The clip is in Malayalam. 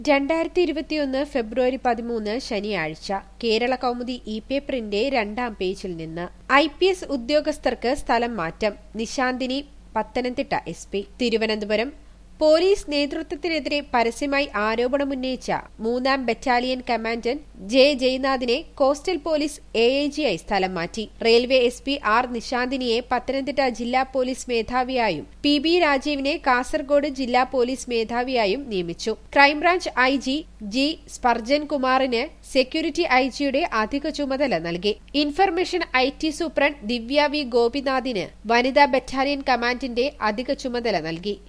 രണ്ടായിരത്തി ഇരുപത്തിയൊന്ന് ഫെബ്രുവരി പതിമൂന്ന് ശനിയാഴ്ച കേരള കൗമുദി ഇ പേപ്പറിന്റെ രണ്ടാം പേജിൽ നിന്ന് ഐ പി എസ് ഉദ്യോഗസ്ഥർക്ക് സ്ഥലം മാറ്റം Nishanthini Pathanamthitta S P Thiruvananthapuram police നേതൃത്വത്തിനെതിരെ പരസ്യമായി ആരോപണമുന്നയിച്ച മൂന്നാം ബറ്റാലിയൻ കമാൻഡന്റ് ജെ ജയ്നാഥിനെ കോസ്റ്റൽ പോലീസ് എ ഐ ജിയായി സ്ഥലം മാറ്റി റെയിൽവേ എസ് പി ആർ നിശാന്തിനിയെ പത്തനംതിട്ട ജില്ലാ പോലീസ് മേധാവിയായും പി ബി രാജീവിനെ കാസർഗോഡ് ജില്ലാ പോലീസ് മേധാവിയായും നിയമിച്ചു crime branch I G G Sparjan കുമാറിന് സെക്യൂരിറ്റി ഐ ജിയുടെ അധിക ചുമതല നൽകി information I T superintendent Divya V ഗോപിനാഥിന് വനിതാ ബറ്റാലിയൻ കമാൻഡിന്റെ അധിക ചുമതല നൽകി